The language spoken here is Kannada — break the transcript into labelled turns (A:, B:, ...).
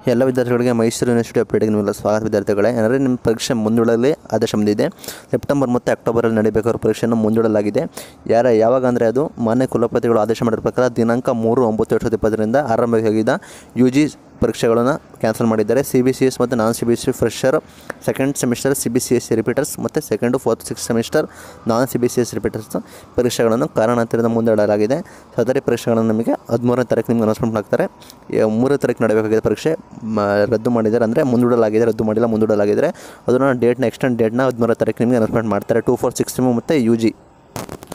A: ಎಲ್ಲ ವಿದ್ಯಾರ್ಥಿಗಳಿಗೆ ಮೈಸೂರು ಯೂನಿವರ್ಸಿಟಿ ಅಪ್ಡೇಟ್ಗೆ ನಿಮ್ಮೆಲ್ಲ ಸ್ವಾಗತ ವಿದ್ಯಾರ್ಥಿಗಳೇ ಏನಾದರೆ ನಿಮ್ಮ ಪರೀಕ್ಷೆ ಮುಂದೂಡಲು ಆದೇಶ ಬಂದಿದೆ ಸೆಪ್ಟೆಂಬರ್ ಮತ್ತು ಅಕ್ಟೋಬರಲ್ಲಿ ನಡೀಬೇಕಾದ ಪರೀಕ್ಷೆಯನ್ನು ಮುಂದೂಡಲಾಗಿದೆ ಯಾರ ಯಾವಾಗ ಅಂದರೆ ಅದು ಮಾನ್ಯ ಕುಲಪತಿಗಳು ಆದೇಶ ಮಾಡಿದ ಪ್ರಕಾರ ದಿನಾಂಕ ಮೂರು ಒಂಬತ್ತು ಎರಡು ಸಾವಿರದ ಇಪ್ಪತ್ತರಿಂದ ಆರಂಭವಾಗಿದ್ದ ಯು ಜಿ ಪರೀಕ್ಷೆಗಳನ್ನು ಕ್ಯಾನ್ಸಲ್ ಮಾಡಿದ್ದಾರೆ ಸಿ ಬಿ ಸಿ ಎಸ್ ಮತ್ತು non C B C fresher second semester C B C S C repeaters ಮತ್ತು second fourth six semester non C B C S repeaters ಪರೀಕ್ಷೆಗಳನ್ನು ಕಾರಣಾಂತರದ ಮುಂದೂಡಲಾಗಿದೆ ಸದರಿ ಪರೀಕ್ಷೆಗಳನ್ನು ನಮಗೆ ಹದಿಮೂರನೇ ತಾರೀಕು ನಿಮ್ಗೆ ಅನೌನ್ಸ್ಮೆಂಟ್ ಮಾಡ್ತಾರೆ ಈ ಮೂರನೇ ತಾರೀಕು ನಡೀಬೇಕಾಗಿದೆ ಪರೀಕ್ಷೆ ಮ- ರದ್ದು ಮಾಡಿದ್ದಾರೆ ಅಂದರೆ ಮುಂದೂಡಲಾಗಿದೆ ರದ್ದು ಮಾಡಿಲ್ಲ ಮುಂದೂಡಲಾಗಿದ್ದಾರೆ ಅದನ್ನು ಡೇಟ್ನ ಎಕ್ಸ್ಟೆಂಡ್ ಡೇಟ್ನ ಹದಿಮೂರನೇ ತಾರೀಕು ನಿಮಗೆ ಅನೌನ್ಸ್ಮೆಂಟ್ ಮಾಡ್ತಾರೆ ಟೂ ಫೋರ್ ಸಿಕ್ಸ್ ಮತ್ತು ಯು ಜಿ